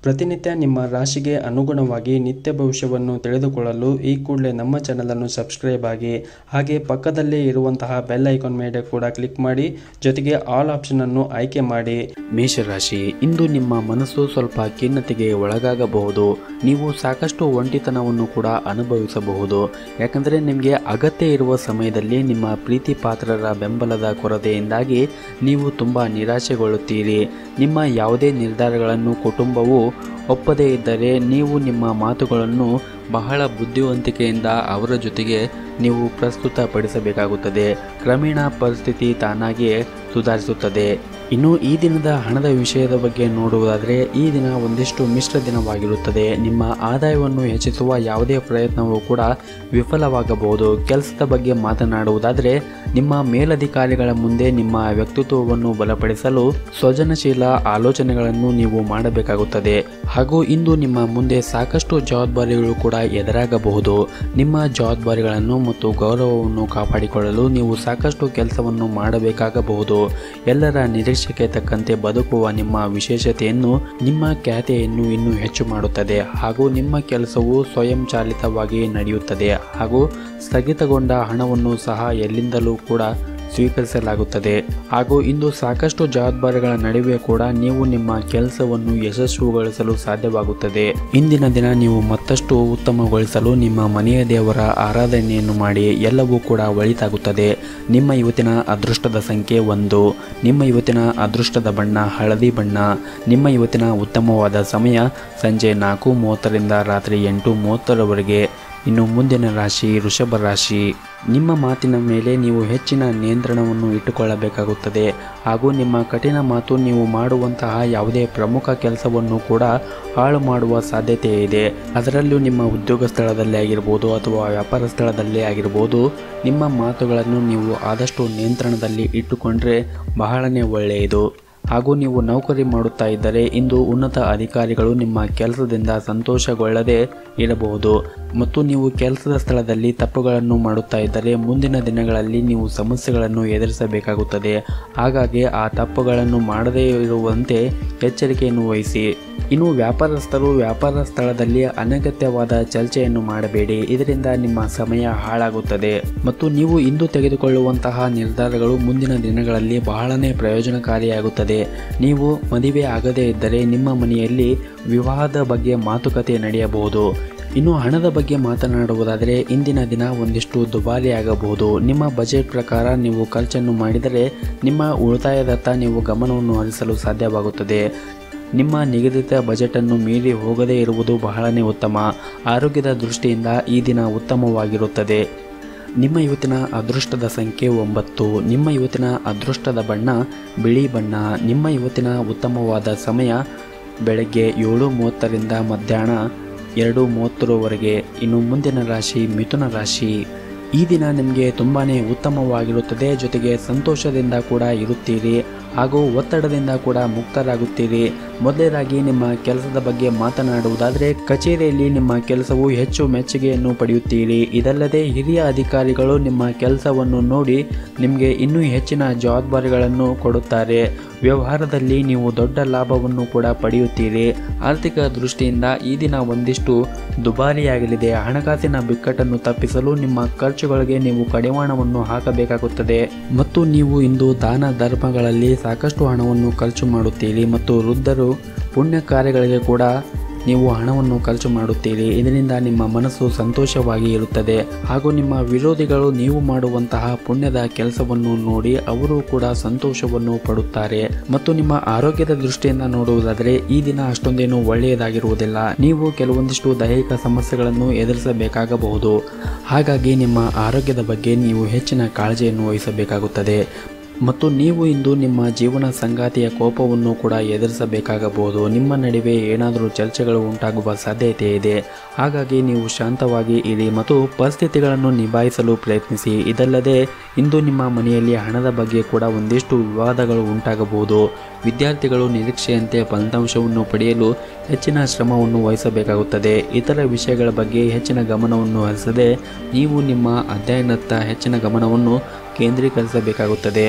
ಪ್ರತಿನಿತ್ಯ ನಿಮ್ಮ ರಾಶಿಗೆ ಅನುಗುಣವಾಗಿ ನಿತ್ಯ ಭವಿಷ್ಯವನ್ನು ತಿಳಿದುಕೊಳ್ಳಲು ಈ ಕೂಡಲೇ ನಮ್ಮ ಚಾನಲನ್ನು ಸಬ್ಸ್ಕ್ರೈಬ್ ಆಗಿ ಹಾಗೆ ಪಕ್ಕದಲ್ಲೇ ಇರುವಂತಹ ಬೆಲ್ ಐಕಾನ್ ಮೇಲೆ ಕೂಡ ಕ್ಲಿಕ್ ಮಾಡಿ ಜೊತೆಗೆ ಆಲ್ ಆಪ್ಷನ್ ಅನ್ನು ಆಯ್ಕೆ ಮಾಡಿ ಮೇಷರಾಶಿ ಇಂದು ನಿಮ್ಮ ಮನಸ್ಸು ಸ್ವಲ್ಪ ಖಿನ್ನತೆಗೆ ಒಳಗಾಗಬಹುದು ನೀವು ಸಾಕಷ್ಟು ಒಂಟಿತನವನ್ನು ಕೂಡ ಅನುಭವಿಸಬಹುದು ಯಾಕಂದರೆ ನಿಮಗೆ ಅಗತ್ಯ ಇರುವ ಸಮಯದಲ್ಲಿ ನಿಮ್ಮ ಪ್ರೀತಿ ಪಾತ್ರರ ಬೆಂಬಲದ ಕೊರತೆಯಿಂದಾಗಿ ನೀವು ತುಂಬ ನಿರಾಶೆಗೊಳ್ಳುತ್ತೀರಿ ನಿಮ್ಮ ಯಾವುದೇ ನಿರ್ಧಾರಗಳನ್ನು ಕುಟುಂಬವು ಒಪ್ಪದೇ ಇದ್ದರೆ ನೀವು ನಿಮ್ಮ ಮಾತುಗಳನ್ನು ಬಹಳ ಬುದ್ಧಿವಂತಿಕೆಯಿಂದ ಅವರ ಜೊತೆಗೆ ನೀವು ಪ್ರಸ್ತುತಪಡಿಸಬೇಕಾಗುತ್ತದೆ ಕ್ರಮೇಣ ಪರಿಸ್ಥಿತಿ ತಾನಾಗಿಯೇ ಸುಧಾರಿಸುತ್ತದೆ ಇನ್ನು ಈ ದಿನದ ಹಣದ ವಿಷಯದ ಬಗ್ಗೆ ನೋಡುವುದಾದರೆ ಈ ದಿನ ಒಂದಿಷ್ಟು ಮಿಶ್ರ ದಿನವಾಗಿರುತ್ತದೆ ನಿಮ್ಮ ಆದಾಯವನ್ನು ಹೆಚ್ಚಿಸುವ ಯಾವುದೇ ಪ್ರಯತ್ನವೂ ಕೂಡ ವಿಫಲವಾಗಬಹುದು ಕೆಲಸದ ಬಗ್ಗೆ ಮಾತನಾಡುವುದಾದರೆ ನಿಮ್ಮ ಮೇಲಧಿಕಾರಿಗಳ ಮುಂದೆ ನಿಮ್ಮ ವ್ಯಕ್ತಿತ್ವವನ್ನು ಬಲಪಡಿಸಲು ಸೃಜನಶೀಲ ಆಲೋಚನೆಗಳನ್ನು ನೀವು ಮಾಡಬೇಕಾಗುತ್ತದೆ ಹಾಗೂ ಇಂದು ನಿಮ್ಮ ಮುಂದೆ ಸಾಕಷ್ಟು ಜವಾಬ್ದಾರಿಗಳು ಕೂಡ ಎದುರಾಗಬಹುದು ನಿಮ್ಮ ಜವಾಬ್ದಾರಿಗಳನ್ನು ಮತ್ತು ಗೌರವವನ್ನು ಕಾಪಾಡಿಕೊಳ್ಳಲು ನೀವು ಸಾಕಷ್ಟು ಕೆಲಸವನ್ನು ಮಾಡಬೇಕಾಗಬಹುದು ಎಲ್ಲರ ನಿರೀಕ್ಷೆಗೆ ತಕ್ಕಂತೆ ಬದುಕುವ ನಿಮ್ಮ ವಿಶೇಷತೆಯನ್ನು ನಿಮ್ಮ ಖ್ಯಾತೆಯನ್ನು ಇನ್ನೂ ಹೆಚ್ಚು ಮಾಡುತ್ತದೆ ಹಾಗೂ ನಿಮ್ಮ ಕೆಲಸವು ಸ್ವಯಂಚಾಲಿತವಾಗಿ ನಡೆಯುತ್ತದೆ ಹಾಗೂ ಸ್ಥಗಿತಗೊಂಡ ಹಣವನ್ನು ಸಹ ಎಲ್ಲಿಂದಲೂ ಕೂಡ ಸ್ವೀಕರಿಸಲಾಗುತ್ತದೆ ಹಾಗೂ ಇಂದು ಸಾಕಷ್ಟು ಜವಾಬ್ದಾರಿಗಳ ನಡುವೆ ಕೂಡ ನೀವು ನಿಮ್ಮ ಕೆಲಸವನ್ನು ಯಶಸ್ವಿಗೊಳಿಸಲು ಸಾಧ್ಯವಾಗುತ್ತದೆ ಇಂದಿನ ದಿನ ನೀವು ಮತ್ತಷ್ಟು ಉತ್ತಮಗೊಳಿಸಲು ನಿಮ್ಮ ಮನೆಯ ದೇವರ ಆರಾಧನೆಯನ್ನು ಮಾಡಿ ಎಲ್ಲವೂ ಕೂಡ ಒಳಿತಾಗುತ್ತದೆ ನಿಮ್ಮ ಇವತ್ತಿನ ಅದೃಷ್ಟದ ಸಂಖ್ಯೆ ಒಂದು ನಿಮ್ಮ ಇವತ್ತಿನ ಅದೃಷ್ಟದ ಬಣ್ಣ ಹಳದಿ ಬಣ್ಣ ನಿಮ್ಮ ಇವತ್ತಿನ ಉತ್ತಮವಾದ ಸಮಯ ಸಂಜೆ ನಾಲ್ಕು ಮೂವತ್ತರಿಂದ ರಾತ್ರಿ ಎಂಟು ಮೂವತ್ತರವರೆಗೆ ಇನ್ನು ಮುಂದಿನ ರಾಶಿ ವೃಷಭ ರಾಶಿ ನಿಮ್ಮ ಮಾತಿನ ಮೇಲೆ ನೀವು ಹೆಚ್ಚಿನ ನಿಯಂತ್ರಣವನ್ನು ಇಟ್ಟುಕೊಳ್ಳಬೇಕಾಗುತ್ತದೆ ಹಾಗೂ ನಿಮ್ಮ ಕಠಿಣ ಮಾತು ನೀವು ಮಾಡುವಂತಹ ಯಾವುದೇ ಪ್ರಮುಖ ಕೆಲಸವನ್ನು ಕೂಡ ಹಾಳು ಮಾಡುವ ಸಾಧ್ಯತೆ ಇದೆ ಅದರಲ್ಲೂ ನಿಮ್ಮ ಉದ್ಯೋಗ ಸ್ಥಳದಲ್ಲೇ ಆಗಿರ್ಬೋದು ಅಥವಾ ವ್ಯಾಪಾರ ಸ್ಥಳದಲ್ಲೇ ಆಗಿರ್ಬೋದು ನಿಮ್ಮ ಮಾತುಗಳನ್ನು ನೀವು ಆದಷ್ಟು ನಿಯಂತ್ರಣದಲ್ಲಿ ಇಟ್ಟುಕೊಂಡ್ರೆ ಬಹಳನೇ ಒಳ್ಳೆಯದು ಹಾಗೂ ನೀವು ನೌಕರಿ ಮಾಡುತ್ತಾ ಇದ್ದರೆ ಇಂದು ಉನ್ನತ ಅಧಿಕಾರಿಗಳು ನಿಮ್ಮ ಕೆಲಸದಿಂದ ಸಂತೋಷಗೊಳ್ಳದೆ ಇರಬಹುದು ಮತ್ತು ನೀವು ಕೆಲಸದ ಸ್ಥಳದಲ್ಲಿ ತಪ್ಪುಗಳನ್ನು ಮಾಡುತ್ತಾ ಇದ್ದರೆ ಮುಂದಿನ ದಿನಗಳಲ್ಲಿ ನೀವು ಸಮಸ್ಯೆಗಳನ್ನು ಎದುರಿಸಬೇಕಾಗುತ್ತದೆ ಹಾಗಾಗಿ ಆ ತಪ್ಪುಗಳನ್ನು ಮಾಡದೇ ಇರುವಂತೆ ಎಚ್ಚರಿಕೆಯನ್ನು ವಹಿಸಿ ಇನ್ನು ವ್ಯಾಪಾರಸ್ಥರು ವ್ಯಾಪಾರ ಸ್ಥಳದಲ್ಲಿ ಅನಗತ್ಯವಾದ ಚರ್ಚೆಯನ್ನು ಮಾಡಬೇಡಿ ಇದರಿಂದ ನಿಮ್ಮ ಸಮಯ ಹಾಳಾಗುತ್ತದೆ ಮತ್ತು ನೀವು ಇಂದು ತೆಗೆದುಕೊಳ್ಳುವಂತಹ ನಿರ್ಧಾರಗಳು ಮುಂದಿನ ದಿನಗಳಲ್ಲಿ ಬಹಳನೇ ಪ್ರಯೋಜನಕಾರಿಯಾಗುತ್ತದೆ ನೀವು ಮದುವೆ ಆಗದೇ ಇದ್ದರೆ ನಿಮ್ಮ ಮನೆಯಲ್ಲಿ ವಿವಾಹದ ಬಗ್ಗೆ ಮಾತುಕತೆ ನಡೆಯಬಹುದು ಇನ್ನು ಹಣದ ಬಗ್ಗೆ ಮಾತನಾಡುವುದಾದರೆ ಇಂದಿನ ದಿನ ಒಂದಿಷ್ಟು ದುಬಾರಿಯಾಗಬಹುದು ನಿಮ್ಮ ಬಜೆಟ್ ಪ್ರಕಾರ ನೀವು ಖರ್ಚನ್ನು ಮಾಡಿದರೆ ನಿಮ್ಮ ಉಳಿತಾಯದತ್ತ ನೀವು ಗಮನವನ್ನು ಹರಿಸಲು ಸಾಧ್ಯವಾಗುತ್ತದೆ ನಿಮ್ಮ ನಿಗದಿತ ಬಜೆಟನ್ನು ಮೀರಿ ಹೋಗದೇ ಇರುವುದು ಬಹಳನೇ ಉತ್ತಮ ಆರೋಗ್ಯದ ದೃಷ್ಟಿಯಿಂದ ಈ ದಿನ ಉತ್ತಮವಾಗಿರುತ್ತದೆ ನಿಮ್ಮ ಇವತ್ತಿನ ಅದೃಷ್ಟದ ಸಂಖ್ಯೆ ಒಂಬತ್ತು ನಿಮ್ಮ ಇವತ್ತಿನ ಅದೃಷ್ಟದ ಬಣ್ಣ ಬಿಳಿ ಬಣ್ಣ ನಿಮ್ಮ ಇವತ್ತಿನ ಉತ್ತಮವಾದ ಸಮಯ ಬೆಳಗ್ಗೆ ಏಳು ಮೂವತ್ತರಿಂದ ಮಧ್ಯಾಹ್ನ ಎರಡು ಮೂವತ್ತರವರೆಗೆ ಇನ್ನು ಮುಂದಿನ ರಾಶಿ ಮಿಥುನ ರಾಶಿ ಈ ದಿನ ನಿಮಗೆ ತುಂಬಾ ಉತ್ತಮವಾಗಿರುತ್ತದೆ ಜೊತೆಗೆ ಸಂತೋಷದಿಂದ ಕೂಡ ಇರುತ್ತೀರಿ ಹಾಗೂ ಒತ್ತಡದಿಂದ ಕೂಡ ಮುಕ್ತರಾಗುತ್ತೀರಿ ಮೊದಲನೇದಾಗಿ ನಿಮ್ಮ ಕೆಲಸದ ಬಗ್ಗೆ ಮಾತನಾಡುವುದಾದರೆ ಕಚೇರಿಯಲ್ಲಿ ನಿಮ್ಮ ಕೆಲಸವು ಹೆಚ್ಚು ಮೆಚ್ಚುಗೆಯನ್ನು ಪಡೆಯುತ್ತೀರಿ ಇದಲ್ಲದೆ ಹಿರಿಯ ಅಧಿಕಾರಿಗಳು ನಿಮ್ಮ ಕೆಲಸವನ್ನು ನೋಡಿ ನಿಮಗೆ ಇನ್ನೂ ಹೆಚ್ಚಿನ ಜವಾಬ್ದಾರಿಗಳನ್ನು ಕೊಡುತ್ತಾರೆ ವ್ಯವಹಾರದಲ್ಲಿ ನೀವು ದೊಡ್ಡ ಲಾಭವನ್ನು ಕೂಡ ಪಡೆಯುತ್ತೀರಿ ಆರ್ಥಿಕ ದೃಷ್ಟಿಯಿಂದ ಈ ದಿನ ಒಂದಿಷ್ಟು ದುಬಾರಿಯಾಗಲಿದೆ ಹಣಕಾಸಿನ ಬಿಕ್ಕಟ್ಟನ್ನು ತಪ್ಪಿಸಲು ನಿಮ್ಮ ಖರ್ಚುಗಳಿಗೆ ನೀವು ಕಡಿವಾಣವನ್ನು ಹಾಕಬೇಕಾಗುತ್ತದೆ ಮತ್ತು ನೀವು ಇಂದು ದಾನ ಧರ್ಮಗಳಲ್ಲಿ ಸಾಕಷ್ಟು ಹಣವನ್ನು ಖರ್ಚು ಮಾಡುತ್ತೀರಿ ಮತ್ತು ವೃದ್ಧರು ಪುಣ್ಯ ಕಾರ್ಯಗಳಿಗೆ ಕೂಡ ನೀವು ಹಣವನ್ನು ಖರ್ಚು ಮಾಡುತ್ತೀರಿ ಇದರಿಂದ ನಿಮ್ಮ ಮನಸ್ಸು ಸಂತೋಷವಾಗಿ ಇರುತ್ತದೆ ಹಾಗೂ ನಿಮ್ಮ ವಿರೋಧಿಗಳು ನೀವು ಮಾಡುವಂತಹ ಪುಣ್ಯದ ಕೆಲಸವನ್ನು ನೋಡಿ ಅವರು ಕೂಡ ಸಂತೋಷವನ್ನು ಪಡುತ್ತಾರೆ ಮತ್ತು ನಿಮ್ಮ ಆರೋಗ್ಯದ ದೃಷ್ಟಿಯಿಂದ ನೋಡುವುದಾದರೆ ಈ ದಿನ ಅಷ್ಟೊಂದೇನು ಒಳ್ಳೆಯದಾಗಿರುವುದಿಲ್ಲ ನೀವು ಕೆಲವೊಂದಿಷ್ಟು ದೈಹಿಕ ಸಮಸ್ಯೆಗಳನ್ನು ಎದುರಿಸಬೇಕಾಗಬಹುದು ಹಾಗಾಗಿ ನಿಮ್ಮ ಆರೋಗ್ಯದ ಬಗ್ಗೆ ನೀವು ಹೆಚ್ಚಿನ ಕಾಳಜಿಯನ್ನು ವಹಿಸಬೇಕಾಗುತ್ತದೆ ಮತ್ತು ನೀವು ಇಂದು ನಿಮ್ಮ ಜೀವನ ಸಂಗಾತಿಯ ಕೋಪವನ್ನು ಕೂಡ ಎದುರಿಸಬೇಕಾಗಬಹುದು ನಿಮ್ಮ ನಡುವೆ ಏನಾದರೂ ಚರ್ಚೆಗಳು ಉಂಟಾಗುವ ಸಾಧ್ಯತೆ ಇದೆ ಹಾಗಾಗಿ ನೀವು ಶಾಂತವಾಗಿ ಇರಿ ಮತ್ತು ಪರಿಸ್ಥಿತಿಗಳನ್ನು ನಿಭಾಯಿಸಲು ಪ್ರಯತ್ನಿಸಿ ಇದಲ್ಲದೆ ಇಂದು ನಿಮ್ಮ ಮನೆಯಲ್ಲಿ ಹಣದ ಬಗ್ಗೆ ಕೂಡ ಒಂದಿಷ್ಟು ವಿವಾದಗಳು ಉಂಟಾಗಬಹುದು ವಿದ್ಯಾರ್ಥಿಗಳು ನಿರೀಕ್ಷೆಯಂತೆ ಫಲಿತಾಂಶವನ್ನು ಪಡೆಯಲು ಹೆಚ್ಚಿನ ಶ್ರಮವನ್ನು ವಹಿಸಬೇಕಾಗುತ್ತದೆ ಇತರ ವಿಷಯಗಳ ಬಗ್ಗೆ ಹೆಚ್ಚಿನ ಗಮನವನ್ನು ಹರಿಸದೆ ನೀವು ನಿಮ್ಮ ಅಧ್ಯಯನದತ್ತ ಹೆಚ್ಚಿನ ಗಮನವನ್ನು ಕೇಂದ್ರೀಕರಿಸಬೇಕಾಗುತ್ತದೆ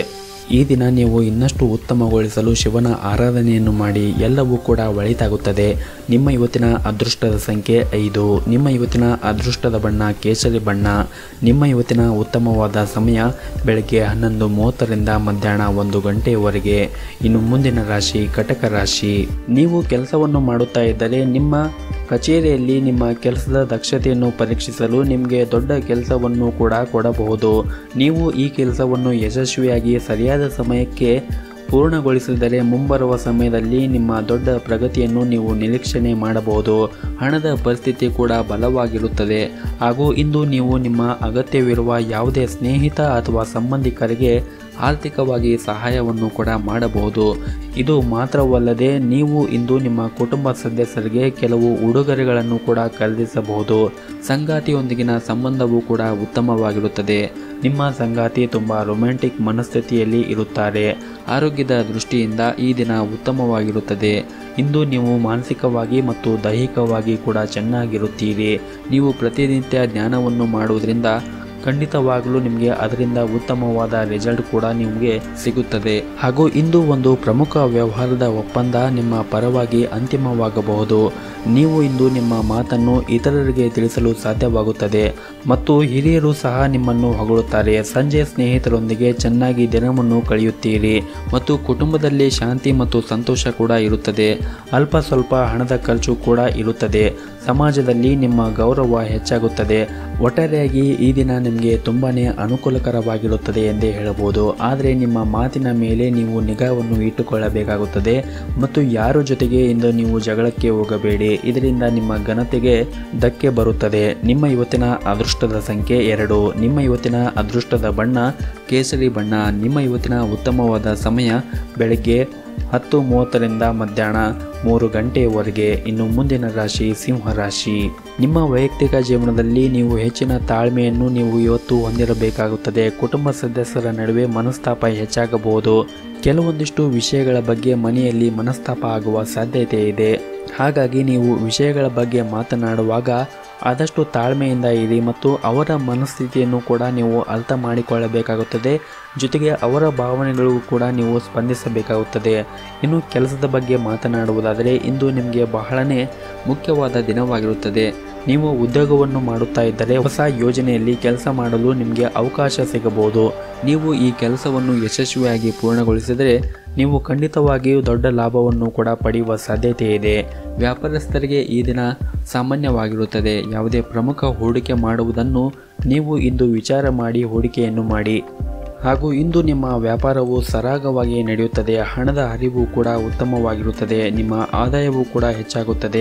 ಈ ದಿನ ನೀವು ಇನ್ನಷ್ಟು ಉತ್ತಮಗೊಳಿಸಲು ಶಿವನ ಆರಾಧನೆಯನ್ನು ಮಾಡಿ ಎಲ್ಲವೂ ಕೂಡ ಒಳಿತಾಗುತ್ತದೆ ನಿಮ್ಮ ಇವತ್ತಿನ ಅದೃಷ್ಟದ ಸಂಖ್ಯೆ ಐದು ನಿಮ್ಮ ಇವತ್ತಿನ ಅದೃಷ್ಟದ ಬಣ್ಣ ಕೇಸರಿ ಬಣ್ಣ ನಿಮ್ಮ ಇವತ್ತಿನ ಉತ್ತಮವಾದ ಸಮಯ ಬೆಳಗ್ಗೆ ಹನ್ನೊಂದು ಮೂವತ್ತರಿಂದ ಮಧ್ಯಾಹ್ನ ಒಂದು ಗಂಟೆಯವರೆಗೆ ಇನ್ನು ಮುಂದಿನ ರಾಶಿ ಕಟಕ ರಾಶಿ ನೀವು ಕೆಲಸವನ್ನು ಮಾಡುತ್ತಾ ಇದ್ದರೆ ನಿಮ್ಮ ಕಚೇರಿಯಲ್ಲಿ ನಿಮ್ಮ ಕೆಲಸದ ದಕ್ಷತೆಯನ್ನು ಪರೀಕ್ಷಿಸಲು ನಿಮಗೆ ದೊಡ್ಡ ಕೆಲಸವನ್ನು ಕೂಡ ಕೊಡಬಹುದು ನೀವು ಈ ಕೆಲಸವನ್ನು ಯಶಸ್ವಿಯಾಗಿ ಸರಿಯಾದ ಸಮಯಕ್ಕೆ ಪೂರ್ಣಗೊಳಿಸಿದರೆ ಮುಂಬರುವ ಸಮಯದಲ್ಲಿ ನಿಮ್ಮ ದೊಡ್ಡ ಪ್ರಗತಿಯನ್ನು ನೀವು ನಿರೀಕ್ಷಣೆ ಮಾಡಬಹುದು ಹಣದ ಪರಿಸ್ಥಿತಿ ಕೂಡ ಬಲವಾಗಿರುತ್ತದೆ ಹಾಗೂ ಇಂದು ನೀವು ನಿಮ್ಮ ಅಗತ್ಯವಿರುವ ಯಾವುದೇ ಸ್ನೇಹಿತ ಅಥವಾ ಸಂಬಂಧಿಕರಿಗೆ ಆರ್ಥಿಕವಾಗಿ ಸಹಾಯವನ್ನು ಕೂಡ ಮಾಡಬಹುದು ಇದು ಮಾತ್ರವಲ್ಲದೆ ನೀವು ಇಂದು ನಿಮ್ಮ ಕುಟುಂಬ ಸದಸ್ಯರಿಗೆ ಕೆಲವು ಉಡುಗೊರೆಗಳನ್ನು ಕೂಡ ಖರೀದಿಸಬಹುದು ಸಂಗಾತಿಯೊಂದಿಗಿನ ಸಂಬಂಧವೂ ಕೂಡ ಉತ್ತಮವಾಗಿರುತ್ತದೆ ನಿಮ್ಮ ಸಂಗಾತಿ ತುಂಬ ರೊಮ್ಯಾಂಟಿಕ್ ಮನಸ್ಥಿತಿಯಲ್ಲಿ ಇರುತ್ತಾರೆ ಆರೋಗ್ಯದ ದೃಷ್ಟಿಯಿಂದ ಈ ದಿನ ಉತ್ತಮವಾಗಿರುತ್ತದೆ ಇಂದು ನೀವು ಮಾನಸಿಕವಾಗಿ ಮತ್ತು ದೈಹಿಕವಾಗಿ ಕೂಡ ಚೆನ್ನಾಗಿರುತ್ತೀರಿ ನೀವು ಪ್ರತಿನಿತ್ಯ ಜ್ಞಾನವನ್ನು ಮಾಡುವುದರಿಂದ ಖಂಡಿತವಾಗಲೂ ನಿಮಗೆ ಅದರಿಂದ ಉತ್ತಮವಾದ ರಿಸಲ್ಟ್ ಕೂಡ ನಿಮಗೆ ಸಿಗುತ್ತದೆ ಹಾಗೂ ಇಂದು ಒಂದು ಪ್ರಮುಖ ವ್ಯವಹಾರದ ಒಪ್ಪಂದ ನಿಮ್ಮ ಪರವಾಗಿ ಅಂತಿಮವಾಗಬಹುದು ನೀವು ಇಂದು ನಿಮ್ಮ ಮಾತನ್ನು ಇತರರಿಗೆ ತಿಳಿಸಲು ಸಾಧ್ಯವಾಗುತ್ತದೆ ಮತ್ತು ಹಿರಿಯರು ಸಹ ನಿಮ್ಮನ್ನು ಹೊಗಳುತ್ತಾರೆ ಸಂಜೆ ಸ್ನೇಹಿತರೊಂದಿಗೆ ಚೆನ್ನಾಗಿ ದಿನವನ್ನು ಕಳೆಯುತ್ತೀರಿ ಮತ್ತು ಕುಟುಂಬದಲ್ಲಿ ಶಾಂತಿ ಮತ್ತು ಸಂತೋಷ ಕೂಡ ಇರುತ್ತದೆ ಅಲ್ಪ ಸ್ವಲ್ಪ ಹಣದ ಖರ್ಚು ಕೂಡ ಇರುತ್ತದೆ ಸಮಾಜದಲ್ಲಿ ನಿಮ್ಮ ಗೌರವ ಹೆಚ್ಚಾಗುತ್ತದೆ ಒಟ್ಟಾರೆಯಾಗಿ ಈ ದಿನ ನಿಮಗೆ ತುಂಬಾ ಅನುಕೂಲಕರವಾಗಿರುತ್ತದೆ ಎಂದೇ ಹೇಳಬಹುದು ಆದರೆ ನಿಮ್ಮ ಮಾತಿನ ಮೇಲೆ ನೀವು ನಿಗಾವನ್ನು ಇಟ್ಟುಕೊಳ್ಳಬೇಕಾಗುತ್ತದೆ ಮತ್ತು ಯಾರ ಜೊತೆಗೆ ಇಂದು ನೀವು ಜಗಳಕ್ಕೆ ಹೋಗಬೇಡಿ ಇದರಿಂದ ನಿಮ್ಮ ಘನತೆಗೆ ಧಕ್ಕೆ ಬರುತ್ತದೆ ನಿಮ್ಮ ಇವತ್ತಿನ ಅದೃಷ್ಟದ ಸಂಖ್ಯೆ ಎರಡು ನಿಮ್ಮ ಇವತ್ತಿನ ಅದೃಷ್ಟದ ಬಣ್ಣ ಕೇಸರಿ ಬಣ್ಣ ನಿಮ್ಮ ಇವತ್ತಿನ ಉತ್ತಮವಾದ ಸಮಯ ಬೆಳಗ್ಗೆ ಹತ್ತು ಮೂವತ್ತರಿಂದ ಮಧ್ಯಾಹ್ನ ಮೂರು ಗಂಟೆಯವರೆಗೆ ಇನ್ನು ಮುಂದಿನ ರಾಶಿ ಸಿಂಹ ರಾಶಿ ನಿಮ್ಮ ವೈಯಕ್ತಿಕ ಜೀವನದಲ್ಲಿ ನೀವು ಹೆಚ್ಚಿನ ತಾಳ್ಮೆಯನ್ನು ನೀವು ಇವತ್ತು ಹೊಂದಿರಬೇಕಾಗುತ್ತದೆ ಕುಟುಂಬ ಸದಸ್ಯರ ನಡುವೆ ಮನಸ್ತಾಪ ಹೆಚ್ಚಾಗಬಹುದು ಕೆಲವೊಂದಿಷ್ಟು ವಿಷಯಗಳ ಬಗ್ಗೆ ಮನೆಯಲ್ಲಿ ಮನಸ್ತಾಪ ಆಗುವ ಸಾಧ್ಯತೆ ಇದೆ ಹಾಗಾಗಿ ನೀವು ವಿಷಯಗಳ ಬಗ್ಗೆ ಮಾತನಾಡುವಾಗ ಆದಷ್ಟು ತಾಳ್ಮೆಯಿಂದ ಇರಿ ಮತ್ತು ಅವರ ಮನಸ್ಥಿತಿಯನ್ನು ಕೂಡ ನೀವು ಅರ್ಥ ಮಾಡಿಕೊಳ್ಳಬೇಕಾಗುತ್ತದೆ ಜೊತೆಗೆ ಅವರ ಭಾವನೆಗಳಿಗೂ ಕೂಡ ನೀವು ಸ್ಪಂದಿಸಬೇಕಾಗುತ್ತದೆ ಇನ್ನು ಕೆಲಸದ ಬಗ್ಗೆ ಮಾತನಾಡುವುದಾದರೆ ಇಂದು ನಿಮಗೆ ಬಹಳನೇ ಮುಖ್ಯವಾದ ದಿನವಾಗಿರುತ್ತದೆ ನೀವು ಉದ್ಯೋಗವನ್ನು ಮಾಡುತ್ತಾ ಇದ್ದರೆ ಹೊಸ ಯೋಜನೆಯಲ್ಲಿ ಕೆಲಸ ಮಾಡಲು ನಿಮಗೆ ಅವಕಾಶ ಸಿಗಬಹುದು ನೀವು ಈ ಕೆಲಸವನ್ನು ಯಶಸ್ವಿಯಾಗಿ ಪೂರ್ಣಗೊಳಿಸಿದರೆ ನೀವು ಖಂಡಿತವಾಗಿಯೂ ದೊಡ್ಡ ಲಾಭವನ್ನು ಕೂಡ ಪಡೆಯುವ ಸಾಧ್ಯತೆ ಇದೆ ವ್ಯಾಪಾರಸ್ಥರಿಗೆ ಈ ದಿನ ಸಾಮಾನ್ಯವಾಗಿರುತ್ತದೆ ಯಾವುದೇ ಪ್ರಮುಖ ಹೂಡಿಕೆ ಮಾಡುವುದನ್ನು ನೀವು ಇಂದು ವಿಚಾರ ಮಾಡಿ ಹೂಡಿಕೆಯನ್ನು ಮಾಡಿ ಹಾಗೂ ಇಂದು ನಿಮ್ಮ ವ್ಯಾಪಾರವು ಸರಾಗವಾಗಿ ನಡೆಯುತ್ತದೆ ಹಣದ ಹರಿವು ಕೂಡ ಉತ್ತಮವಾಗಿರುತ್ತದೆ ನಿಮ್ಮ ಆದಾಯವೂ ಕೂಡ ಹೆಚ್ಚಾಗುತ್ತದೆ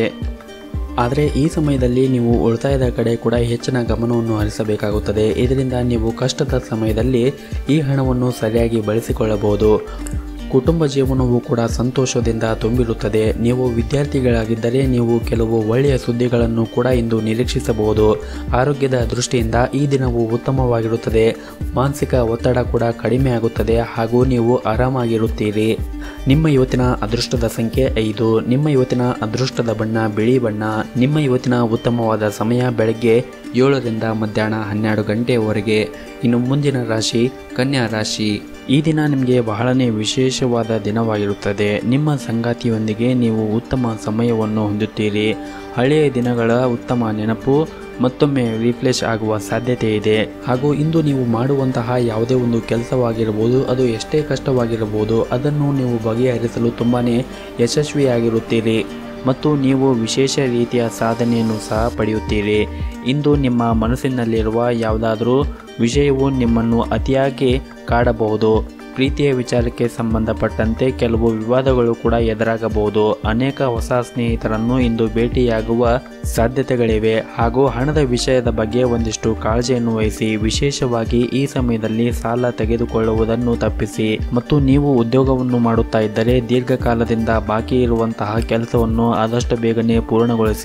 ಆದರೆ ಈ ಸಮಯದಲ್ಲಿ ನೀವು ಉಳಿತಾಯದ ಕಡೆ ಕೂಡ ಹೆಚ್ಚಿನ ಗಮನವನ್ನು ಹರಿಸಬೇಕಾಗುತ್ತದೆ ಇದರಿಂದ ನೀವು ಕಷ್ಟದ ಸಮಯದಲ್ಲಿ ಈ ಹಣವನ್ನು ಸರಿಯಾಗಿ ಬಳಸಿಕೊಳ್ಳಬಹುದು ಕುಟುಂಬ ಜೀವನವು ಕೂಡ ಸಂತೋಷದಿಂದ ತುಂಬಿರುತ್ತದೆ ನೀವು ವಿದ್ಯಾರ್ಥಿಗಳಾಗಿದ್ದರೆ ನೀವು ಕೆಲವು ಒಳ್ಳೆಯ ಸುದ್ದಿಗಳನ್ನು ಕೂಡ ಇಂದು ನಿರೀಕ್ಷಿಸಬಹುದು ಆರೋಗ್ಯದ ದೃಷ್ಟಿಯಿಂದ ಈ ದಿನವು ಉತ್ತಮವಾಗಿರುತ್ತದೆ ಮಾನಸಿಕ ಒತ್ತಡ ಕೂಡ ಕಡಿಮೆ ಆಗುತ್ತದೆ ಹಾಗೂ ನೀವು ಆರಾಮಾಗಿರುತ್ತೀರಿ ನಿಮ್ಮ ಇವತ್ತಿನ ಅದೃಷ್ಟದ ಸಂಖ್ಯೆ ಐದು ನಿಮ್ಮ ಇವತ್ತಿನ ಅದೃಷ್ಟದ ಬಣ್ಣ ಬಿಳಿ ಬಣ್ಣ ನಿಮ್ಮ ಇವತ್ತಿನ ಉತ್ತಮವಾದ ಸಮಯ ಬೆಳಗ್ಗೆ ಏಳರಿಂದ ಮಧ್ಯಾಹ್ನ ಹನ್ನೆರಡು ಗಂಟೆಯವರೆಗೆ ಇನ್ನು ಮುಂದಿನ ರಾಶಿ ಕನ್ಯಾ ರಾಶಿ ಈ ದಿನ ನಿಮಗೆ ಬಹಳನೇ ವಿಶೇಷವಾದ ದಿನವಾಗಿರುತ್ತದೆ ನಿಮ್ಮ ಸಂಗಾತಿಯೊಂದಿಗೆ ನೀವು ಉತ್ತಮ ಸಮಯವನ್ನು ಹೊಂದುತ್ತೀರಿ ಹಳೆಯ ದಿನಗಳ ಉತ್ತಮ ನೆನಪು ಮತ್ತೊಮ್ಮೆ ರಿಫ್ರೆಶ್ ಆಗುವ ಸಾಧ್ಯತೆ ಇದೆ ಹಾಗೂ ಇಂದು ನೀವು ಮಾಡುವಂತಹ ಯಾವುದೇ ಒಂದು ಕೆಲಸವಾಗಿರಬಹುದು ಅದು ಎಷ್ಟೇ ಕಷ್ಟವಾಗಿರಬಹುದು ಅದನ್ನು ನೀವು ಬಗೆಹರಿಸಲು ತುಂಬಾ ಯಶಸ್ವಿಯಾಗಿರುತ್ತೀರಿ ಮತ್ತು ನೀವು ವಿಶೇಷ ರೀತಿಯ ಸಾಧನೆಯನ್ನು ಸಹ ಪಡೆಯುತ್ತೀರಿ ಇಂದು ನಿಮ್ಮ ಮನಸ್ಸಿನಲ್ಲಿರುವ ಯಾವುದಾದರೂ ವಿಷಯವು ನಿಮ್ಮನ್ನು ಅತಿಯಾಗಿ ಕಾಡಬಹುದು ಪ್ರೀತಿಯ ವಿಚಾರಕ್ಕೆ ಸಂಬಂಧಪಟ್ಟಂತೆ ಕೆಲವು ವಿವಾದಗಳು ಕೂಡ ಎದುರಾಗಬಹುದು ಅನೇಕ ಹೊಸ ಸ್ನೇಹಿತರನ್ನು ಇಂದು ಭೇಟಿಯಾಗುವ ಸಾಧ್ಯತೆಗಳಿವೆ ಹಾಗೂ ಹಣದ ವಿಷಯದ ಬಗ್ಗೆ ಒಂದಿಷ್ಟು ಕಾಳಜಿಯನ್ನು ವಹಿಸಿ ವಿಶೇಷವಾಗಿ ಈ ಸಮಯದಲ್ಲಿ ಸಾಲ ತೆಗೆದುಕೊಳ್ಳುವುದನ್ನು ತಪ್ಪಿಸಿ ಮತ್ತು ನೀವು ಉದ್ಯೋಗವನ್ನು ಮಾಡುತ್ತಾ ಇದ್ದರೆ ದೀರ್ಘಕಾಲದಿಂದ ಬಾಕಿ ಇರುವಂತಹ ಕೆಲಸವನ್ನು ಆದಷ್ಟು ಬೇಗನೆ ಪೂರ್ಣಗೊಳಿಸಿ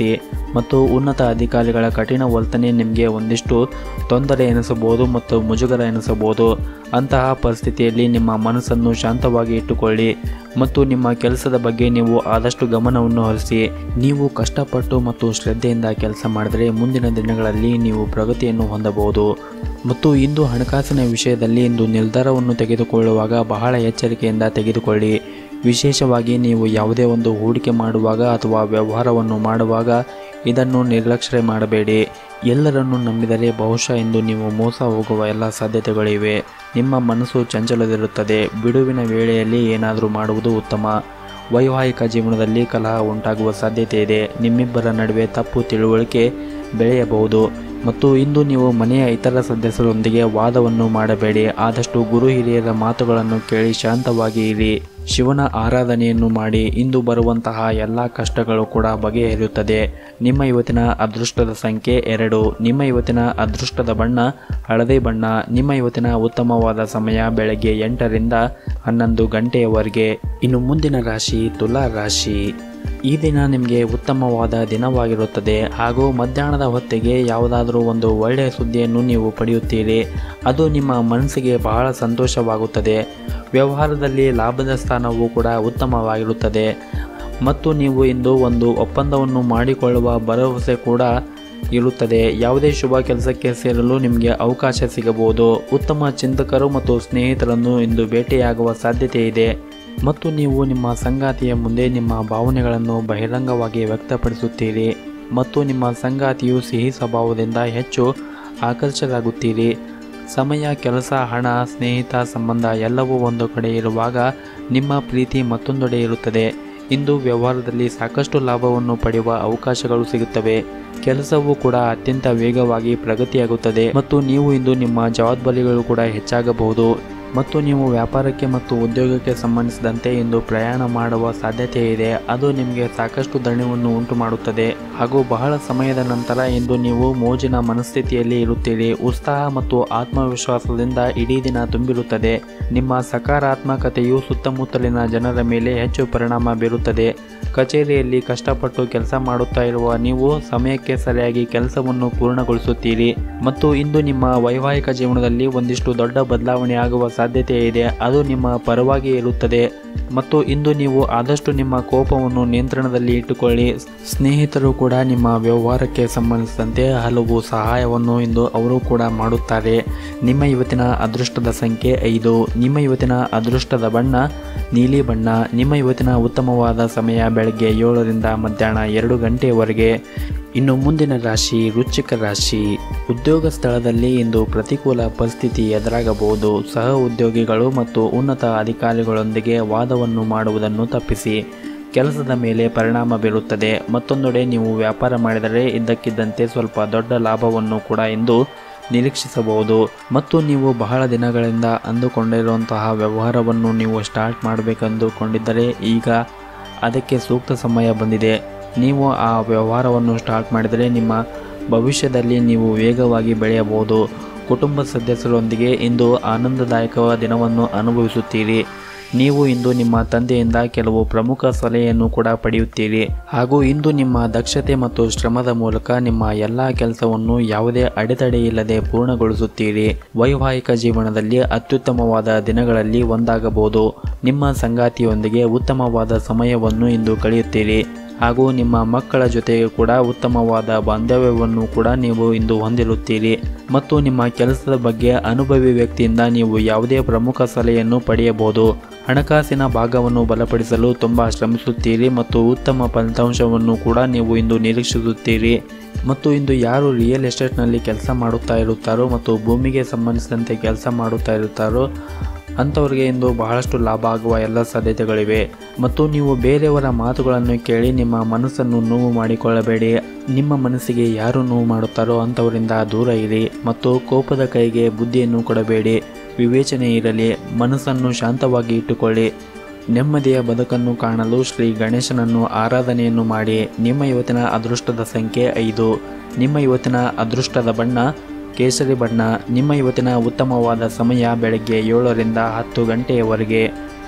ಮತ್ತು ಉನ್ನತ ಅಧಿಕಾರಿಗಳ ಕಠಿಣ ವರ್ತನೆ ನಿಮಗೆ ಒಂದಿಷ್ಟು ತೊಂದರೆ ಎನಿಸಬಹುದು ಮತ್ತು ಮುಜುಗರ ಎನಿಸಬಹುದು ಅಂತಹ ಪರಿಸ್ಥಿತಿಯಲ್ಲಿ ನಿಮ್ಮ ಮನಸ್ಸನ್ನು ಶಾಂತವಾಗಿ ಇಟ್ಟುಕೊಳ್ಳಿ ಮತ್ತು ನಿಮ್ಮ ಕೆಲಸದ ಬಗ್ಗೆ ನೀವು ಆದಷ್ಟು ಗಮನವನ್ನು ಹರಿಸಿ ನೀವು ಕಷ್ಟಪಟ್ಟು ಮತ್ತು ಶ್ರದ್ಧೆಯಿಂದ ಕೆಲಸ ಮಾಡಿದರೆ ಮುಂದಿನ ದಿನಗಳಲ್ಲಿ ನೀವು ಪ್ರಗತಿಯನ್ನು ಹೊಂದಬಹುದು ಮತ್ತು ಇಂದು ಹಣಕಾಸಿನ ವಿಷಯದಲ್ಲಿ ಇಂದು ನಿರ್ಧಾರವನ್ನು ತೆಗೆದುಕೊಳ್ಳುವಾಗ ಬಹಳ ಎಚ್ಚರಿಕೆಯಿಂದ ತೆಗೆದುಕೊಳ್ಳಿ ವಿಶೇಷವಾಗಿ ನೀವು ಯಾವುದೇ ಒಂದು ಹೂಡಿಕೆ ಮಾಡುವಾಗ ಅಥವಾ ವ್ಯವಹಾರವನ್ನು ಮಾಡುವಾಗ ಇದನ್ನು ನಿರ್ಲಕ್ಷ್ಯ ಮಾಡಬೇಡಿ ಎಲ್ಲರನ್ನು ನಂಬಿದರೆ ಬಹುಶಃ ಇಂದು ನೀವು ಮೋಸ ಹೋಗುವ ಎಲ್ಲ ಸಾಧ್ಯತೆಗಳಿವೆ ನಿಮ್ಮ ಮನಸ್ಸು ಚಂಚಲದಿರುತ್ತದೆ ಬಿಡುವಿನ ವೇಳೆಯಲ್ಲಿ ಏನಾದರೂ ಮಾಡುವುದು ಉತ್ತಮ ವೈವಾಹಿಕ ಜೀವನದಲ್ಲಿ ಕಲಹ ಉಂಟಾಗುವ ಸಾಧ್ಯತೆ ಇದೆ ನಿಮ್ಮಿಬ್ಬರ ನಡುವೆ ತಪ್ಪು ತಿಳುವಳಿಕೆ ಬೆಳೆಯಬಹುದು ಮತ್ತು ಇಂದು ನೀವು ಮನೆಯ ಇತರ ಸದಸ್ಯರೊಂದಿಗೆ ವಾದವನ್ನು ಮಾಡಬೇಡಿ ಆದಷ್ಟು ಗುರು ಹಿರಿಯರ ಮಾತುಗಳನ್ನು ಕೇಳಿ ಶಾಂತವಾಗಿ ಇರಿ ಶಿವನ ಆರಾಧನೆಯನ್ನು ಮಾಡಿ ಇಂದು ಬರುವಂತಹ ಎಲ್ಲ ಕಷ್ಟಗಳು ಕೂಡ ಬಗೆಹರಿಯುತ್ತದೆ ನಿಮ್ಮ ಇವತ್ತಿನ ಅದೃಷ್ಟದ ಸಂಖ್ಯೆ ಎರಡು ನಿಮ್ಮ ಇವತ್ತಿನ ಅದೃಷ್ಟದ ಬಣ್ಣ ಹಳದಿ ಬಣ್ಣ ನಿಮ್ಮ ಇವತ್ತಿನ ಉತ್ತಮವಾದ ಸಮಯ ಬೆಳಗ್ಗೆ ಎಂಟರಿಂದ ಹನ್ನೊಂದು ಗಂಟೆಯವರೆಗೆ ಇನ್ನು ಮುಂದಿನ ರಾಶಿ ತುಲಾ ರಾಶಿ ಈ ದಿನ ನಿಮಗೆ ಉತ್ತಮವಾದ ದಿನವಾಗಿರುತ್ತದೆ ಹಾಗೂ ಮಧ್ಯಾಹ್ನದ ಹೊತ್ತಿಗೆ ಯಾವುದಾದರೂ ಒಂದು ಒಳ್ಳೆಯ ಸುದ್ದಿಯನ್ನು ನೀವು ಪಡೆಯುತ್ತೀರಿ ಅದು ನಿಮ್ಮ ಮನಸ್ಸಿಗೆ ಬಹಳ ಸಂತೋಷವಾಗುತ್ತದೆ ವ್ಯವಹಾರದಲ್ಲಿ ಲಾಭದ ಸ್ಥಾನವೂ ಕೂಡ ಉತ್ತಮವಾಗಿರುತ್ತದೆ ಮತ್ತು ನೀವು ಇಂದು ಒಂದು ಒಪ್ಪಂದವನ್ನು ಮಾಡಿಕೊಳ್ಳುವ ಭರವಸೆ ಕೂಡ ಇರುತ್ತದೆ ಯಾವುದೇ ಶುಭ ಕೆಲಸಕ್ಕೆ ಸೇರಲು ನಿಮಗೆ ಅವಕಾಶ ಸಿಗಬಹುದು ಉತ್ತಮ ಚಿಂತಕರು ಮತ್ತು ಸ್ನೇಹಿತರನ್ನು ಇಂದು ಭೇಟಿಯಾಗುವ ಸಾಧ್ಯತೆ ಇದೆ ಮತ್ತು ನೀವು ನಿಮ್ಮ ಸಂಗಾತಿಯ ಮುಂದೆ ನಿಮ್ಮ ಭಾವನೆಗಳನ್ನು ಬಹಿರಂಗವಾಗಿ ವ್ಯಕ್ತಪಡಿಸುತ್ತೀರಿ ಮತ್ತು ನಿಮ್ಮ ಸಂಗಾತಿಯು ಸಿಹಿ ಸ್ವಭಾವದಿಂದ ಹೆಚ್ಚು ಆಕರ್ಷರಾಗುತ್ತೀರಿ ಸಮಯ ಕೆಲಸ ಹಣ ಸ್ನೇಹಿತ ಸಂಬಂಧ ಎಲ್ಲವೂ ಒಂದು ಕಡೆ ಇರುವಾಗ ನಿಮ್ಮ ಪ್ರೀತಿ ಮತ್ತೊಂದೆಡೆ ಇರುತ್ತದೆ ಇಂದು ವ್ಯವಹಾರದಲ್ಲಿ ಸಾಕಷ್ಟು ಲಾಭವನ್ನು ಪಡೆಯುವ ಅವಕಾಶಗಳು ಸಿಗುತ್ತವೆ ಕೆಲಸವೂ ಕೂಡ ಅತ್ಯಂತ ವೇಗವಾಗಿ ಪ್ರಗತಿಯಾಗುತ್ತದೆ ಮತ್ತು ನೀವು ಇಂದು ನಿಮ್ಮ ಜವಾಬ್ದಾರಿಗಳು ಕೂಡ ಹೆಚ್ಚಾಗಬಹುದು ಮತ್ತು ನೀವು ವ್ಯಾಪಾರಕ್ಕೆ ಮತ್ತು ಉದ್ಯೋಗಕ್ಕೆ ಸಂಬಂಧಿಸಿದಂತೆ ಇಂದು ಪ್ರಯಾಣ ಮಾಡುವ ಸಾಧ್ಯತೆ ಇದೆ ಅದು ನಿಮಗೆ ಸಾಕಷ್ಟು ದಣಿವನ್ನು ಉಂಟು ಮಾಡುತ್ತದೆ ಹಾಗೂ ಬಹಳ ಸಮಯದ ನಂತರ ಇಂದು ನೀವು ಮೋಜಿನ ಮನಸ್ಥಿತಿಯಲ್ಲಿ ಇರುತ್ತೀರಿ ಉತ್ಸಾಹ ಮತ್ತು ಆತ್ಮವಿಶ್ವಾಸದಿಂದ ಇಡೀ ದಿನ ತುಂಬಿರುತ್ತದೆ ನಿಮ್ಮ ಸಕಾರಾತ್ಮಕತೆಯು ಸುತ್ತಮುತ್ತಲಿನ ಜನರ ಮೇಲೆ ಹೆಚ್ಚು ಪರಿಣಾಮ ಬೀರುತ್ತದೆ ಕಚೇರಿಯಲ್ಲಿ ಕಷ್ಟಪಟ್ಟು ಕೆಲಸ ಮಾಡುತ್ತಾ ಇರುವ ನೀವು ಸಮಯಕ್ಕೆ ಸರಿಯಾಗಿ ಕೆಲಸವನ್ನು ಪೂರ್ಣಗೊಳಿಸುತ್ತೀರಿ ಮತ್ತು ಇಂದು ನಿಮ್ಮ ವೈವಾಹಿಕ ಜೀವನದಲ್ಲಿ ಒಂದಿಷ್ಟು ದೊಡ್ಡ ಬದಲಾವಣೆ ಆಗುವ ಸಾಧ್ಯತೆ ಇದೆ ಅದು ನಿಮ್ಮ ಪರವಾಗಿ ಇರುತ್ತದೆ ಮತ್ತು ಇಂದು ನೀವು ಆದಷ್ಟು ನಿಮ್ಮ ಕೋಪವನ್ನು ನಿಯಂತ್ರಣದಲ್ಲಿ ಇಟ್ಟುಕೊಳ್ಳಿ ಸ್ನೇಹಿತರು ಕೂಡ ನಿಮ್ಮ ವ್ಯವಹಾರಕ್ಕೆ ಸಂಬಂಧಿಸಿದಂತೆ ಹಲವು ಸಹಾಯವನ್ನು ಇಂದು ಅವರು ಕೂಡ ಮಾಡುತ್ತಾರೆ ನಿಮ್ಮ ಇವತ್ತಿನ ಅದೃಷ್ಟದ ಸಂಖ್ಯೆ ಐದು ನಿಮ್ಮ ಇವತ್ತಿನ ಅದೃಷ್ಟದ ಬಣ್ಣ ನೀಲಿ ಬಣ್ಣ ನಿಮ್ಮ ಇವತ್ತಿನ ಉತ್ತಮವಾದ ಸಮಯ ಬೆಳಗ್ಗೆ ಏಳರಿಂದ ಮಧ್ಯಾಹ್ನ ಎರಡು ಗಂಟೆಯವರೆಗೆ ಇನ್ನು ಮುಂದಿನ ರಾಶಿ ವೃಶ್ಚಿಕ ರಾಶಿ ಉದ್ಯೋಗ ಸ್ಥಳದಲ್ಲಿ ಇಂದು ಪ್ರತಿಕೂಲ ಪರಿಸ್ಥಿತಿ ಎದುರಾಗಬಹುದು ಸಹ ಉದ್ಯೋಗಿಗಳು ಮತ್ತು ಉನ್ನತ ಅಧಿಕಾರಿಗಳೊಂದಿಗೆ ವಾದವನ್ನು ಮಾಡುವುದನ್ನು ತಪ್ಪಿಸಿ ಕೆಲಸದ ಮೇಲೆ ಪರಿಣಾಮ ಬೀರುತ್ತದೆ ಮತ್ತೊಂದೆಡೆ ನೀವು ವ್ಯಾಪಾರ ಮಾಡಿದರೆ ಇದ್ದಕ್ಕಿದ್ದಂತೆ ಸ್ವಲ್ಪ ದೊಡ್ಡ ಲಾಭವನ್ನು ಕೂಡ ಇಂದು ನಿರೀಕ್ಷಿಸಬಹುದು ಮತ್ತು ನೀವು ಬಹಳ ದಿನಗಳಿಂದ ಅಂದುಕೊಂಡಿರುವಂತಹ ವ್ಯವಹಾರವನ್ನು ನೀವು ಸ್ಟಾರ್ಟ್ ಮಾಡಬೇಕೆಂದುಕೊಂಡಿದ್ದರೆ ಈಗ ಅದಕ್ಕೆ ಸೂಕ್ತ ಸಮಯ ಬಂದಿದೆ ನೀವು ಆ ವ್ಯವಹಾರವನ್ನು ಸ್ಟಾರ್ಟ್ ಮಾಡಿದರೆ ನಿಮ್ಮ ಭವಿಷ್ಯದಲ್ಲಿ ನೀವು ವೇಗವಾಗಿ ಬೆಳೆಯಬಹುದು ಕುಟುಂಬ ಸದಸ್ಯರೊಂದಿಗೆ ಇಂದು ಆನಂದದಾಯಕ ದಿನವನ್ನು ಅನುಭವಿಸುತ್ತೀರಿ ನೀವು ಇಂದು ನಿಮ್ಮ ತಂದೆಯಿಂದ ಕೆಲವು ಪ್ರಮುಖ ಸಲಹೆಯನ್ನು ಕೂಡ ಪಡೆಯುತ್ತೀರಿ ಹಾಗೂ ಇಂದು ನಿಮ್ಮ ದಕ್ಷತೆ ಮತ್ತು ಶ್ರಮದ ಮೂಲಕ ನಿಮ್ಮ ಎಲ್ಲ ಕೆಲಸವನ್ನು ಯಾವುದೇ ಅಡೆತಡೆ ಇಲ್ಲದೆ ಪೂರ್ಣಗೊಳಿಸುತ್ತೀರಿ ವೈವಾಹಿಕ ಜೀವನದಲ್ಲಿ ಅತ್ಯುತ್ತಮವಾದ ದಿನಗಳಲ್ಲಿ ಒಂದಾಗಬಹುದು ನಿಮ್ಮ ಸಂಗಾತಿಯೊಂದಿಗೆ ಉತ್ತಮವಾದ ಸಮಯವನ್ನು ಇಂದು ಕಳೆಯುತ್ತೀರಿ ಹಾಗೂ ನಿಮ್ಮ ಮಕ್ಕಳ ಜೊತೆಗೆ ಕೂಡ ಉತ್ತಮವಾದ ಬಾಂಧವ್ಯವನ್ನು ಕೂಡ ನೀವು ಇಂದು ಹೊಂದಿರುತ್ತೀರಿ ಮತ್ತು ನಿಮ್ಮ ಕೆಲಸದ ಬಗ್ಗೆ ಅನುಭವಿ ವ್ಯಕ್ತಿಯಿಂದ ನೀವು ಯಾವುದೇ ಪ್ರಮುಖ ಸಲಹೆಯನ್ನು ಪಡೆಯಬಹುದು ಹಣಕಾಸಿನ ಭಾಗವನ್ನು ಬಲಪಡಿಸಲು ತುಂಬ ಶ್ರಮಿಸುತ್ತೀರಿ ಮತ್ತು ಉತ್ತಮ ಫಲಿತಾಂಶವನ್ನು ಕೂಡ ನೀವು ಇಂದು ನಿರೀಕ್ಷಿಸುತ್ತೀರಿ ಮತ್ತು ಇಂದು ಯಾರು ರಿಯಲ್ ಎಸ್ಟೇಟ್ನಲ್ಲಿ ಕೆಲಸ ಮಾಡುತ್ತಾ ಇರುತ್ತಾರೋ ಮತ್ತು ಭೂಮಿಗೆ ಸಂಬಂಧಿಸಿದಂತೆ ಕೆಲಸ ಮಾಡುತ್ತಾ ಇರುತ್ತಾರೋ ಅಂಥವ್ರಿಗೆ ಇಂದು ಬಹಳಷ್ಟು ಲಾಭ ಆಗುವ ಎಲ್ಲ ಸಾಧ್ಯತೆಗಳಿವೆ ಮತ್ತು ನೀವು ಬೇರೆಯವರ ಮಾತುಗಳನ್ನು ಕೇಳಿ ನಿಮ್ಮ ಮನಸ್ಸನ್ನು ನೋವು ಮಾಡಿಕೊಳ್ಳಬೇಡಿ ನಿಮ್ಮ ಮನಸ್ಸಿಗೆ ಯಾರು ನೋವು ಮಾಡುತ್ತಾರೋ ಅಂಥವರಿಂದ ದೂರ ಇರಿ ಮತ್ತು ಕೋಪದ ಕೈಗೆ ಬುದ್ಧಿಯನ್ನು ಕೊಡಬೇಡಿ ವಿವೇಚನೆ ಇರಲಿ ಮನಸ್ಸನ್ನು ಶಾಂತವಾಗಿ ಇಟ್ಟುಕೊಳ್ಳಿ ನೆಮ್ಮದಿಯ ಬದುಕನ್ನು ಕಾಣಲು ಶ್ರೀ ಗಣೇಶನನ್ನು ಆರಾಧನೆಯನ್ನು ಮಾಡಿ ನಿಮ್ಮ ಇವತ್ತಿನ ಅದೃಷ್ಟದ ಸಂಖ್ಯೆ ಐದು ನಿಮ್ಮ ಇವತ್ತಿನ ಅದೃಷ್ಟದ ಬಣ್ಣ ಕೇಸರಿ ಬಣ್ಣ ನಿಮ್ಮ ಇವತ್ತಿನ ಉತ್ತಮವಾದ ಸಮಯ ಬೆಳಗ್ಗೆ ಏಳರಿಂದ ಹತ್ತು ಗಂಟೆಯವರೆಗೆ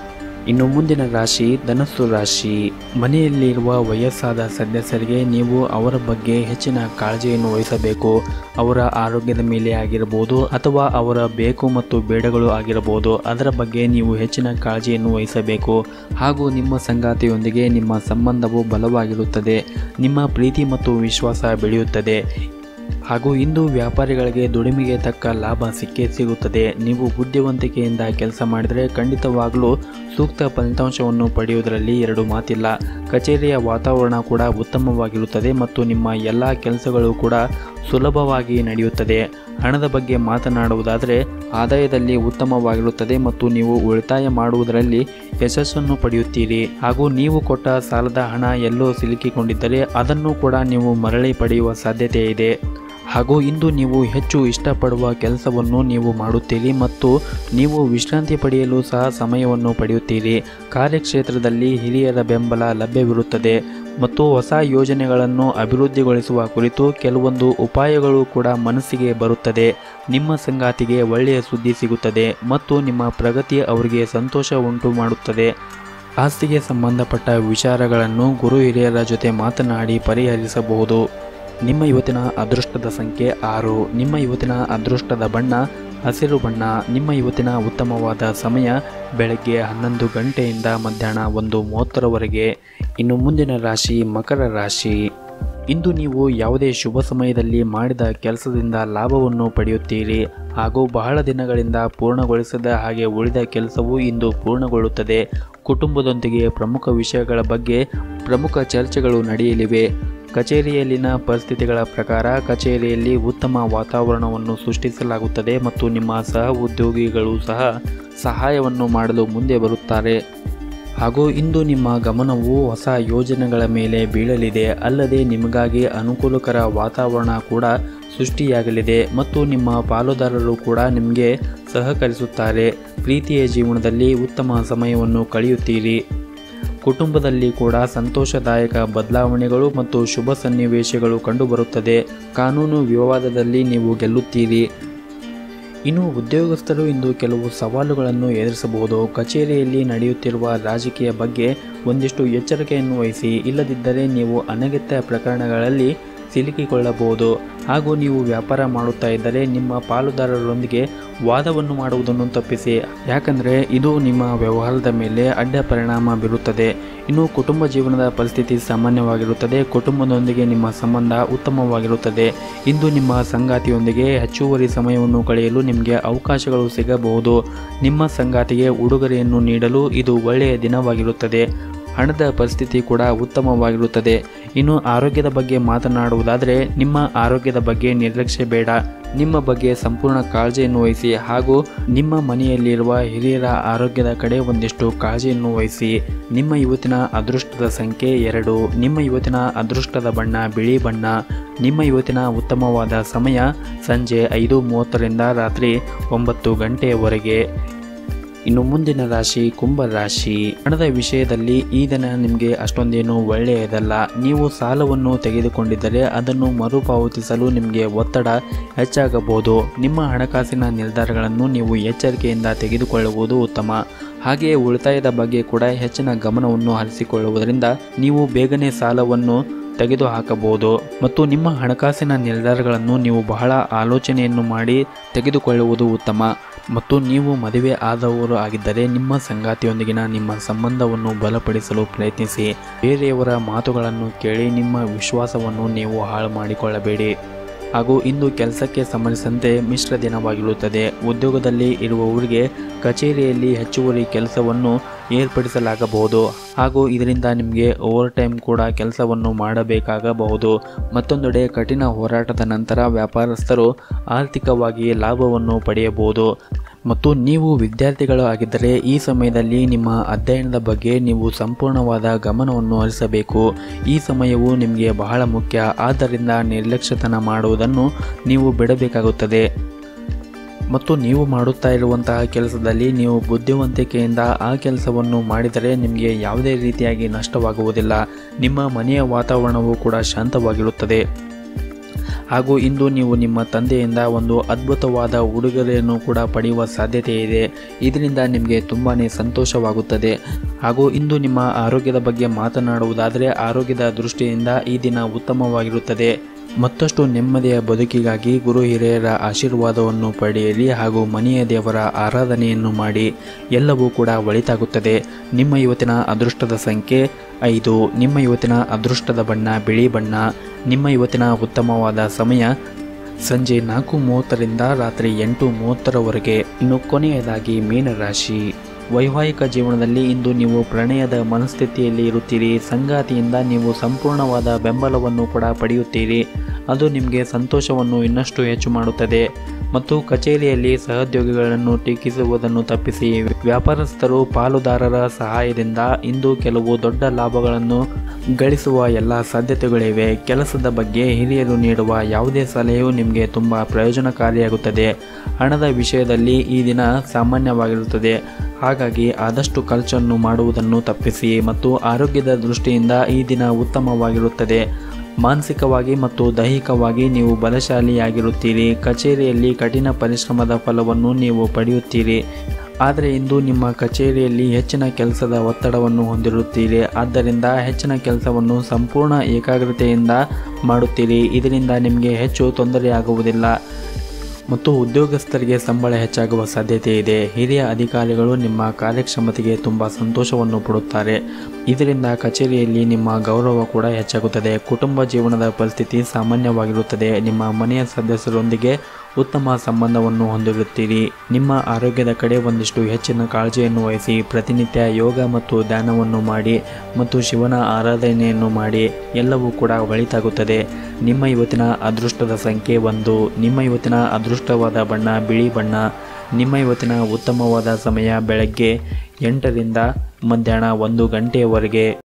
ಇನ್ನು ಮುಂದಿನ ರಾಶಿ ಧನಸ್ಸು ರಾಶಿ ಮನೆಯಲ್ಲಿರುವ ವಯಸ್ಸಾದ ಸದಸ್ಯರಿಗೆ ನೀವು ಅವರ ಬಗ್ಗೆ ಹೆಚ್ಚಿನ ಕಾಳಜಿಯನ್ನು ವಹಿಸಬೇಕು ಅವರ ಆರೋಗ್ಯದ ಮೇಲೆ ಆಗಿರಬಹುದು ಅಥವಾ ಅವರ ಬೇಕು ಮತ್ತು ಬೇಡಗಳು ಆಗಿರಬಹುದು ಅದರ ಬಗ್ಗೆ ನೀವು ಹೆಚ್ಚಿನ ಕಾಳಜಿಯನ್ನು ವಹಿಸಬೇಕು ಹಾಗೂ ನಿಮ್ಮ ಸಂಗಾತಿಯೊಂದಿಗೆ ನಿಮ್ಮ ಸಂಬಂಧವು ಬಲವಾಗಿರುತ್ತದೆ ನಿಮ್ಮ ಪ್ರೀತಿ ಮತ್ತು ವಿಶ್ವಾಸ ಬೆಳೆಯುತ್ತದೆ ಹಾಗೂ ಇಂದು ವ್ಯಾಪಾರಿಗಳಿಗೆ ದುಡಿಮೆಗೆ ತಕ್ಕ ಲಾಭ ಸಿಕ್ಕೇ ಸಿಗುತ್ತದೆ ನೀವು ಬುದ್ಧಿವಂತಿಕೆಯಿಂದ ಕೆಲಸ ಮಾಡಿದರೆ ಖಂಡಿತವಾಗಲೂ ಸೂಕ್ತ ಫಲಿತಾಂಶವನ್ನು ಪಡೆಯುವುದರಲ್ಲಿ ಎರಡು ಮಾತಿಲ್ಲ ಕಚೇರಿಯ ವಾತಾವರಣ ಕೂಡ ಉತ್ತಮವಾಗಿರುತ್ತದೆ ಮತ್ತು ನಿಮ್ಮ ಎಲ್ಲ ಕೆಲಸಗಳು ಕೂಡ ಸುಲಭವಾಗಿ ನಡೆಯುತ್ತದೆ ಹಣದ ಬಗ್ಗೆ ಮಾತನಾಡುವುದಾದರೆ ಆದಾಯದಲ್ಲಿ ಉತ್ತಮವಾಗಿರುತ್ತದೆ ಮತ್ತು ನೀವು ಉಳಿತಾಯ ಮಾಡುವುದರಲ್ಲಿ ಯಶಸ್ಸನ್ನು ಪಡೆಯುತ್ತೀರಿ ಹಾಗೂ ನೀವು ಕೊಟ್ಟ ಸಾಲದ ಹಣ ಎಲ್ಲೋ ಸಿಲುಕಿಕೊಂಡಿದ್ದರೆ ಅದನ್ನು ಕೂಡ ನೀವು ಮರಳಿ ಪಡೆಯುವ ಸಾಧ್ಯತೆ ಇದೆ ಹಾಗೂ ಇಂದು ನೀವು ಹೆಚ್ಚು ಇಷ್ಟಪಡುವ ಕೆಲಸವನ್ನು ನೀವು ಮಾಡುತ್ತೀರಿ ಮತ್ತು ನೀವು ವಿಶ್ರಾಂತಿ ಪಡೆಯಲು ಸಹ ಸಮಯವನ್ನು ಪಡೆಯುತ್ತೀರಿ ಕಾರ್ಯಕ್ಷೇತ್ರದಲ್ಲಿ ಹಿರಿಯರ ಬೆಂಬಲ ಲಭ್ಯವಿರುತ್ತದೆ ಮತ್ತು ಹೊಸ ಯೋಜನೆಗಳನ್ನು ಅಭಿವೃದ್ಧಿಗೊಳಿಸುವ ಕುರಿತು ಕೆಲವೊಂದು ಉಪಾಯಗಳು ಕೂಡ ಮನಸ್ಸಿಗೆ ಬರುತ್ತದೆ ನಿಮ್ಮ ಸಂಗಾತಿಗೆ ಒಳ್ಳೆಯ ಸುದ್ದಿ ಸಿಗುತ್ತದೆ ಮತ್ತು ನಿಮ್ಮ ಪ್ರಗತಿ ಅವರಿಗೆ ಸಂತೋಷ ಉಂಟು ಮಾಡುತ್ತದೆ ಆಸ್ತಿಗೆ ಸಂಬಂಧಪಟ್ಟ ವಿಚಾರಗಳನ್ನು ಗುರು ಹಿರಿಯರ ಜೊತೆ ಮಾತನಾಡಿ ಪರಿಹರಿಸಬಹುದು ನಿಮ್ಮ ಇವತ್ತಿನ ಅದೃಷ್ಟದ ಸಂಖ್ಯೆ ಆರು ನಿಮ್ಮ ಇವತ್ತಿನ ಅದೃಷ್ಟದ ಬಣ್ಣ ಹಸಿರು ಬಣ್ಣ ನಿಮ್ಮ ಇವತ್ತಿನ ಉತ್ತಮವಾದ ಸಮಯ ಬೆಳಗ್ಗೆ ಹನ್ನೊಂದು ಗಂಟೆಯಿಂದ ಮಧ್ಯಾಹ್ನ ಒಂದು ಮೂವತ್ತರವರೆಗೆ ಇನ್ನು ಮುಂದಿನ ರಾಶಿ ಮಕರ ರಾಶಿ ಇಂದು ನೀವು ಯಾವುದೇ ಶುಭ ಸಮಯದಲ್ಲಿ ಮಾಡಿದ ಕೆಲಸದಿಂದ ಲಾಭವನ್ನು ಪಡೆಯುತ್ತೀರಿ ಹಾಗೂ ಬಹಳ ದಿನಗಳಿಂದ ಪೂರ್ಣಗೊಳಿಸದ ಹಾಗೆ ಉಳಿದ ಕೆಲಸವು ಇಂದು ಪೂರ್ಣಗೊಳ್ಳುತ್ತದೆ ಕುಟುಂಬದೊಂದಿಗೆ ಪ್ರಮುಖ ವಿಷಯಗಳ ಬಗ್ಗೆ ಪ್ರಮುಖ ಚರ್ಚೆಗಳು ನಡೆಯಲಿವೆ ಕಚೇರಿಯಲ್ಲಿನ ಪರಿಸ್ಥಿತಿಗಳ ಪ್ರಕಾರ ಕಚೇರಿಯಲ್ಲಿ ಉತ್ತಮ ವಾತಾವರಣವನ್ನು ಸೃಷ್ಟಿಸಲಾಗುತ್ತದೆ ಮತ್ತು ನಿಮ್ಮ ಸಹ ಉದ್ಯೋಗಿಗಳು ಸಹ ಸಹಾಯವನ್ನು ಮಾಡಲು ಮುಂದೆ ಬರುತ್ತಾರೆ ಹಾಗೂ ಇಂದು ನಿಮ್ಮ ಗಮನವು ಹೊಸ ಯೋಜನೆಗಳ ಮೇಲೆ ಬೀಳಲಿದೆ ಅಲ್ಲದೆ ನಿಮಗಾಗಿ ಅನುಕೂಲಕರ ವಾತಾವರಣ ಕೂಡ ಸೃಷ್ಟಿಯಾಗಲಿದೆ ಮತ್ತು ನಿಮ್ಮ ಪಾಲುದಾರರು ಕೂಡ ನಿಮಗೆ ಸಹಕರಿಸುತ್ತಾರೆ ಪ್ರೀತಿಯ ಜೀವನದಲ್ಲಿ ಉತ್ತಮ ಸಮಯವನ್ನು ಕಳೆಯುತ್ತೀರಿ ಕುಟುಂಬದಲ್ಲಿ ಕೂಡ ಸಂತೋಷದಾಯಕ ಬದಲಾವಣೆಗಳು ಮತ್ತು ಶುಭ ಸನ್ನಿವೇಶಗಳು ಕಂಡುಬರುತ್ತದೆ ಕಾನೂನು ವಿವಾದದಲ್ಲಿ ನೀವು ಗೆಲ್ಲುತ್ತೀರಿ ಇನ್ನು ಉದ್ಯೋಗಸ್ಥರು ಇಂದು ಕೆಲವು ಸವಾಲುಗಳನ್ನು ಎದುರಿಸಬಹುದು ಕಚೇರಿಯಲ್ಲಿ ನಡೆಯುತ್ತಿರುವ ರಾಜಕೀಯ ಬಗ್ಗೆ ಒಂದಿಷ್ಟು ಎಚ್ಚರಿಕೆಯನ್ನು ವಹಿಸಿ ಇಲ್ಲದಿದ್ದರೆ ನೀವು ಅನಗತ್ಯ ಪ್ರಕರಣಗಳಲ್ಲಿ ಸಿಲುಕಿಕೊಳ್ಳಬಹುದು ಹಾಗೂ ನೀವು ವ್ಯಾಪಾರ ಮಾಡುತ್ತಾ ಇದ್ದರೆ ನಿಮ್ಮ ಪಾಲುದಾರರೊಂದಿಗೆ ವಾದವನ್ನು ಮಾಡುವುದನ್ನು ತಪ್ಪಿಸಿ ಯಾಕಂದರೆ ಇದು ನಿಮ್ಮ ವ್ಯವಹಾರದ ಮೇಲೆ ಅಡ್ಡ ಪರಿಣಾಮ ಬೀರುತ್ತದೆ ಇನ್ನು ಕುಟುಂಬ ಜೀವನದ ಪರಿಸ್ಥಿತಿ ಸಾಮಾನ್ಯವಾಗಿರುತ್ತದೆ ಕುಟುಂಬದೊಂದಿಗೆ ನಿಮ್ಮ ಸಂಬಂಧ ಉತ್ತಮವಾಗಿರುತ್ತದೆ ಇಂದು ನಿಮ್ಮ ಸಂಗಾತಿಯೊಂದಿಗೆ ಹೆಚ್ಚುವರಿ ಸಮಯವನ್ನು ಕಳೆಯಲು ನಿಮಗೆ ಅವಕಾಶಗಳು ಸಿಗಬಹುದು ನಿಮ್ಮ ಸಂಗಾತಿಗೆ ಉಡುಗೊರೆಯನ್ನು ನೀಡಲು ಇದು ಒಳ್ಳೆಯ ದಿನವಾಗಿರುತ್ತದೆ ಹಣದ ಪರಿಸ್ಥಿತಿ ಕೂಡ ಉತ್ತಮವಾಗಿರುತ್ತದೆ ಇನ್ನು ಆರೋಗ್ಯದ ಬಗ್ಗೆ ಮಾತನಾಡುವುದಾದರೆ ನಿಮ್ಮ ಆರೋಗ್ಯದ ಬಗ್ಗೆ ನಿರ್ಲಕ್ಷ್ಯ ಬೇಡ ನಿಮ್ಮ ಬಗ್ಗೆ ಸಂಪೂರ್ಣ ಕಾಳಜಿಯನ್ನು ವಹಿಸಿ ಹಾಗೂ ನಿಮ್ಮ ಮನೆಯಲ್ಲಿರುವ ಹಿರಿಯರ ಆರೋಗ್ಯದ ಕಡೆ ಒಂದಿಷ್ಟು ಕಾಳಜಿಯನ್ನು ವಹಿಸಿ ನಿಮ್ಮ ಇವತ್ತಿನ ಅದೃಷ್ಟದ ಸಂಖ್ಯೆ ಎರಡು ನಿಮ್ಮ ಇವತ್ತಿನ ಅದೃಷ್ಟದ ಬಣ್ಣ ಬಿಳಿ ಬಣ್ಣ ನಿಮ್ಮ ಇವತ್ತಿನ ಉತ್ತಮವಾದ ಸಮಯ ಸಂಜೆ ಐದು ಮೂವತ್ತರಿಂದ ರಾತ್ರಿ ಒಂಬತ್ತು ಗಂಟೆಯವರೆಗೆ ಇನ್ನು ಮುಂದಿನ ರಾಶಿ ಕುಂಭ ರಾಶಿ ಹಣದ ವಿಷಯದಲ್ಲಿ ಈ ದಿನ ನಿಮಗೆ ಅಷ್ಟೊಂದೇನು ಒಳ್ಳೆಯದಲ್ಲ ನೀವು ಸಾಲವನ್ನು ತೆಗೆದುಕೊಂಡಿದ್ದರೆ ಅದನ್ನು ಮರುಪಾವತಿಸಲು ನಿಮಗೆ ಒತ್ತಡ ಹೆಚ್ಚಾಗಬಹುದು ನಿಮ್ಮ ಹಣಕಾಸಿನ ನಿರ್ಧಾರಗಳನ್ನು ನೀವು ಎಚ್ಚರಿಕೆಯಿಂದ ತೆಗೆದುಕೊಳ್ಳುವುದು ಉತ್ತಮ ಹಾಗೆಯೇ ಉಳಿತಾಯದ ಬಗ್ಗೆ ಕೂಡ ಹೆಚ್ಚಿನ ಗಮನವನ್ನು ಹರಿಸಿಕೊಳ್ಳುವುದರಿಂದ ನೀವು ಬೇಗನೆ ಸಾಲವನ್ನು ತೆಗೆದುಹಾಕಬಹುದು ಮತ್ತು ನಿಮ್ಮ ಹಣಕಾಸಿನ ನಿರ್ಧಾರಗಳನ್ನು ನೀವು ಬಹಳ ಆಲೋಚನೆಯನ್ನು ಮಾಡಿ ತೆಗೆದುಕೊಳ್ಳುವುದು ಉತ್ತಮ ಮತ್ತು ನೀವು ಮದುವೆ ಆದವರು ಆಗಿದ್ದರೆ ನಿಮ್ಮ ಸಂಗಾತಿಯೊಂದಿಗಿನ ನಿಮ್ಮ ಸಂಬಂಧವನ್ನು ಬಲಪಡಿಸಲು ಪ್ರಯತ್ನಿಸಿ ಬೇರೆಯವರ ಮಾತುಗಳನ್ನು ಕೇಳಿ ನಿಮ್ಮ ವಿಶ್ವಾಸವನ್ನು ನೀವು ಹಾಳು ಮಾಡಿಕೊಳ್ಳಬೇಡಿ ಹಾಗೂ ಇಂದು ಕೆಲಸಕ್ಕೆ ಸಂಬಂಧಿಸಿದಂತೆ ಮಿಶ್ರ ದಿನವಾಗಿರುತ್ತದೆ ಉದ್ಯೋಗದಲ್ಲಿ ಇರುವವರಿಗೆ ಕಚೇರಿಯಲ್ಲಿ ಹೆಚ್ಚುವರಿ ಕೆಲಸವನ್ನು ಏರ್ಪಡಿಸಲಾಗಬಹುದು ಹಾಗೂ ಇದರಿಂದ ನಿಮಗೆ ಓವರ್ ಟೈಮ್ ಕೂಡ ಕೆಲಸವನ್ನು ಮಾಡಬೇಕಾಗಬಹುದು ಮತ್ತೊಂದೆಡೆ ಕಠಿಣ ಹೋರಾಟದ ನಂತರ ವ್ಯಾಪಾರಸ್ಥರು ಆರ್ಥಿಕವಾಗಿ ಲಾಭವನ್ನು ಪಡೆಯಬಹುದು ಮತ್ತು ನೀವು ವಿದ್ಯಾರ್ಥಿಗಳು ಆಗಿದ್ದರೆ ಈ ಸಮಯದಲ್ಲಿ ನಿಮ್ಮ ಅಧ್ಯಯನದ ಬಗ್ಗೆ ನೀವು ಸಂಪೂರ್ಣವಾದ ಗಮನವನ್ನು ಹರಿಸಬೇಕು ಈ ಸಮಯವು ನಿಮಗೆ ಬಹಳ ಮುಖ್ಯ ಆದ್ದರಿಂದ ನಿರ್ಲಕ್ಷ್ಯತನ ಮಾಡುವುದನ್ನು ನೀವು ಬಿಡಬೇಕಾಗುತ್ತದೆ ಮತ್ತು ನೀವು ಮಾಡುತ್ತಾ ಇರುವಂತಹ ಕೆಲಸದಲ್ಲಿ ನೀವು ಬುದ್ಧಿವಂತಿಕೆಯಿಂದ ಆ ಕೆಲಸವನ್ನು ಮಾಡಿದರೆ ನಿಮಗೆ ಯಾವುದೇ ರೀತಿಯಾಗಿ ನಷ್ಟವಾಗುವುದಿಲ್ಲ ನಿಮ್ಮ ಮನೆಯ ವಾತಾವರಣವು ಕೂಡ ಶಾಂತವಾಗಿರುತ್ತದೆ ಹಾಗೂ ಇಂದು ನೀವು ನಿಮ್ಮ ತಂದೆಯಿಂದ ಒಂದು ಅದ್ಭುತವಾದ ಉಡುಗೊರೆಯನ್ನು ಕೂಡ ಪಡೆಯುವ ಸಾಧ್ಯತೆ ಇದೆ ಇದರಿಂದ ನಿಮಗೆ ತುಂಬಾ ಸಂತೋಷವಾಗುತ್ತದೆ ಹಾಗೂ ಇಂದು ನಿಮ್ಮ ಆರೋಗ್ಯದ ಬಗ್ಗೆ ಮಾತನಾಡುವುದಾದರೆ ಆರೋಗ್ಯದ ದೃಷ್ಟಿಯಿಂದ ಈ ದಿನ ಉತ್ತಮವಾಗಿರುತ್ತದೆ ಮತ್ತಷ್ಟು ನೆಮ್ಮದಿಯ ಬದುಕಿಗಾಗಿ ಗುರು ಹಿರಿಯರ ಆಶೀರ್ವಾದವನ್ನು ಪಡೆಯಿರಿ ಹಾಗೂ ಮನೆಯ ದೇವರ ಆರಾಧನೆಯನ್ನು ಮಾಡಿ ಎಲ್ಲವೂ ಕೂಡ ಒಳಿತಾಗುತ್ತದೆ ನಿಮ್ಮ ಇವತ್ತಿನ ಅದೃಷ್ಟದ ಸಂಖ್ಯೆ ಐದು ನಿಮ್ಮ ಇವತ್ತಿನ ಅದೃಷ್ಟದ ಬಣ್ಣ ಬಿಳಿ ಬಣ್ಣ ನಿಮ್ಮ ಇವತ್ತಿನ ಉತ್ತಮವಾದ ಸಮಯ ಸಂಜೆ ನಾಲ್ಕು ಮೂವತ್ತರಿಂದ ರಾತ್ರಿ ಎಂಟು ಮೂವತ್ತರವರೆಗೆ ಇನ್ನು ಕೊನೆಯದಾಗಿ ಮೀನರಾಶಿ ವೈವಾಹಿಕ ಜೀವನದಲ್ಲಿ ಇಂದು ನೀವು ಪ್ರಣಯದ ಮನಸ್ಥಿತಿಯಲ್ಲಿ ಇರುತ್ತೀರಿ ಸಂಗಾತಿಯಿಂದ ನೀವು ಸಂಪೂರ್ಣವಾದ ಬೆಂಬಲವನ್ನು ಕೂಡ ಪಡೆಯುತ್ತೀರಿ ಅದು ನಿಮಗೆ ಸಂತೋಷವನ್ನು ಇನ್ನಷ್ಟು ಹೆಚ್ಚು ಮಾಡುತ್ತದೆ ಮತ್ತು ಕಚೇರಿಯಲ್ಲಿ ಸಹೋದ್ಯೋಗಿಗಳನ್ನು ಟೀಕಿಸುವುದನ್ನು ತಪ್ಪಿಸಿ ವ್ಯಾಪಾರಸ್ಥರು ಪಾಲುದಾರರ ಸಹಾಯದಿಂದ ಇಂದು ಕೆಲವು ದೊಡ್ಡ ಲಾಭಗಳನ್ನು ಗಳಿಸುವ ಎಲ್ಲ ಸಾಧ್ಯತೆಗಳಿವೆ ಕೆಲಸದ ಬಗ್ಗೆ ಹಿರಿಯರು ನೀಡುವ ಯಾವುದೇ ಸಲಹೆಯೂ ನಿಮಗೆ ತುಂಬ ಪ್ರಯೋಜನಕಾರಿಯಾಗುತ್ತದೆ ಹಣದ ವಿಷಯದಲ್ಲಿ ಈ ದಿನ ಸಾಮಾನ್ಯವಾಗಿರುತ್ತದೆ ಹಾಗಾಗಿ ಆದಷ್ಟು ಖರ್ಚನ್ನು ಮಾಡುವುದನ್ನು ತಪ್ಪಿಸಿ ಮತ್ತು ಆರೋಗ್ಯದ ದೃಷ್ಟಿಯಿಂದ ಈ ದಿನ ಉತ್ತಮವಾಗಿರುತ್ತದೆ ಮಾನಸಿಕವಾಗಿ ಮತ್ತು ದೈಹಿಕವಾಗಿ ನೀವು ಬಲಶಾಲಿಯಾಗಿರುತ್ತೀರಿ ಕಚೇರಿಯಲ್ಲಿ ಕಠಿಣ ಪರಿಶ್ರಮದ ಫಲವನ್ನು ನೀವು ಪಡೆಯುತ್ತೀರಿ ಆದರೆ ಇಂದು ನಿಮ್ಮ ಕಚೇರಿಯಲ್ಲಿ ಹೆಚ್ಚಿನ ಕೆಲಸದ ಒತ್ತಡವನ್ನು ಹೊಂದಿರುತ್ತೀರಿ ಆದ್ದರಿಂದ ಹೆಚ್ಚಿನ ಕೆಲಸವನ್ನು ಸಂಪೂರ್ಣ ಏಕಾಗ್ರತೆಯಿಂದ ಮಾಡುತ್ತೀರಿ ಇದರಿಂದ ನಿಮಗೆ ಹೆಚ್ಚು ತೊಂದರೆಯಾಗುವುದಿಲ್ಲ ಮತ್ತು ಉದ್ಯೋಗಸ್ಥರಿಗೆ ಸಂಬಳ ಹೆಚ್ಚಾಗುವ ಸಾಧ್ಯತೆ ಇದೆ ಹಿರಿಯ ಅಧಿಕಾರಿಗಳು ನಿಮ್ಮ ಕಾರ್ಯಕ್ಷಮತೆಗೆ ತುಂಬ ಸಂತೋಷವನ್ನು ಪಡುತ್ತಾರೆ ಇದರಿಂದ ಕಚೇರಿಯಲ್ಲಿ ನಿಮ್ಮ ಗೌರವ ಕೂಡ ಹೆಚ್ಚಾಗುತ್ತದೆ ಕುಟುಂಬ ಜೀವನದ ಪರಿಸ್ಥಿತಿ ಸಾಮಾನ್ಯವಾಗಿರುತ್ತದೆ ನಿಮ್ಮ ಮನೆಯ ಸದಸ್ಯರೊಂದಿಗೆ ಉತ್ತಮ ಸಂಬಂಧವನ್ನು ಹೊಂದಿರುತ್ತೀರಿ ನಿಮ್ಮ ಆರೋಗ್ಯದ ಕಡೆ ಒಂದಿಷ್ಟು ಹೆಚ್ಚಿನ ಕಾಳಜಿಯನ್ನು ವಹಿಸಿ ಪ್ರತಿನಿತ್ಯ ಯೋಗ ಮತ್ತು ಧ್ಯಾನವನ್ನು ಮಾಡಿ ಮತ್ತು ಶಿವನ ಆರಾಧನೆಯನ್ನು ಮಾಡಿ ಎಲ್ಲವೂ ಕೂಡ ಒಳಿತಾಗುತ್ತದೆ ನಿಮ್ಮ ಇವತ್ತಿನ ಅದೃಷ್ಟದ ಸಂಖ್ಯೆ ಒಂದು ನಿಮ್ಮ ಇವತ್ತಿನ ಅದೃಷ್ಟವಾದ ಬಣ್ಣ ಬಿಳಿ ಬಣ್ಣ ನಿಮ್ಮ ಇವತ್ತಿನ ಉತ್ತಮವಾದ ಸಮಯ ಬೆಳಗ್ಗೆ ಎಂಟರಿಂದ ಮಧ್ಯಾಹ್ನ ಒಂದು ಗಂಟೆಯವರೆಗೆ